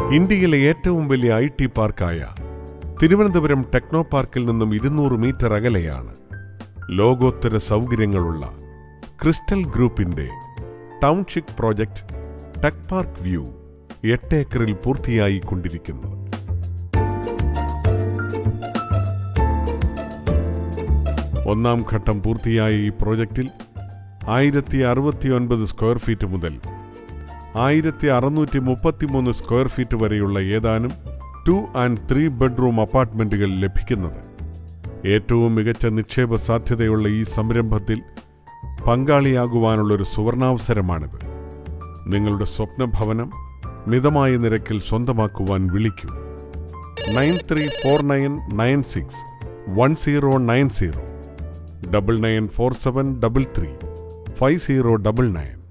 ഇന്ത്യയിലെ ഏറ്റവും വലിയ ഐ ടി പാർക്കായ തിരുവനന്തപുരം ടെക്നോ പാർക്കിൽ നിന്നും ഇരുന്നൂറ് മീറ്റർ അകലെയാണ് ലോകോത്തര സൗകര്യങ്ങളുള്ള ക്രിസ്റ്റൽ ഗ്രൂപ്പിന്റെ township project tech park view എട്ട് ഏക്കറിൽ പൂർത്തിയായി കൊണ്ടിരിക്കുന്നത് ഒന്നാം ഘട്ടം പൂർത്തിയായ ഈ പ്രോജക്റ്റിൽ ആയിരത്തി അറുപത്തിയൊൻപത് സ്ക്വയർ ഫീറ്റ് മുതൽ ആയിരത്തി അറുന്നൂറ്റി മുപ്പത്തിമൂന്ന് സ്ക്വയർ ഫീറ്റ് വരെയുള്ള ഏതാനും ടു ആൻഡ് ത്രീ ബെഡ്റൂം അപ്പാർട്ട്മെന്റുകൾ ലഭിക്കുന്നത് ഏറ്റവും മികച്ച നിക്ഷേപ സാധ്യതയുള്ള ഈ സംരംഭത്തിൽ പങ്കാളിയാകുവാനുള്ളൊരു സുവർണാവസരമാണിത് നിങ്ങളുടെ സ്വപ്ന ഭവനം മിതമായ നിരക്കിൽ സ്വന്തമാക്കുവാൻ വിളിക്കൂ nine three four nine nine six one zero nine zero double nine four seven double three five zero double nine